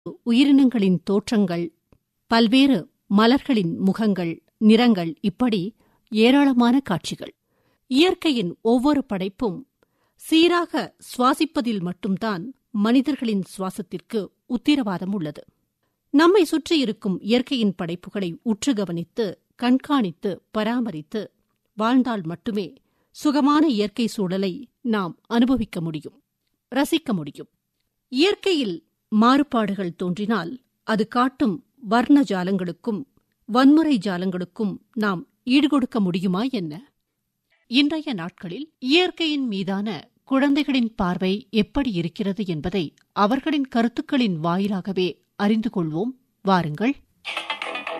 உயிரினங்களின் தோற்றங்கள் பல்வேறு மலர்களின் முகங்கள் நிறங்கள் இப்படி ஏராளமான காட்சிகள் இயற்கையின் ஒவ்வொரு படைப்பும் சீராக சுவாசிப்பதில் மட்டும்தான் மனிதர்களின் சுவாசத்திற்கு உத்திரவாதம் உள்ளது நம்மை சுற்றியிருக்கும் இயற்கையின் படைப்புகளை உற்று கவனித்து கண்காணித்து பராமரித்து வாழ்ந்தால் மட்டுமே சுகமான இயற்கை சூழலை நாம் அனுபவிக்க முடியும் ரசிக்க முடியும் இயற்கையில் மாறுபாடுகள் தோன்றினால் அது காட்டும் வர்ண ஜாலங்களுக்கும் வன்முறை ஜாலங்களுக்கும் நாம் ஈடுகொடுக்க முடியுமா என்ன இன்றைய நாட்களில் இயற்கையின் மீதான குழந்தைகளின் பார்வை எப்படி இருக்கிறது என்பதை அவர்களின் கருத்துக்களின் வாயிலாகவே அறிந்து கொள்வோம் வாருங்கள்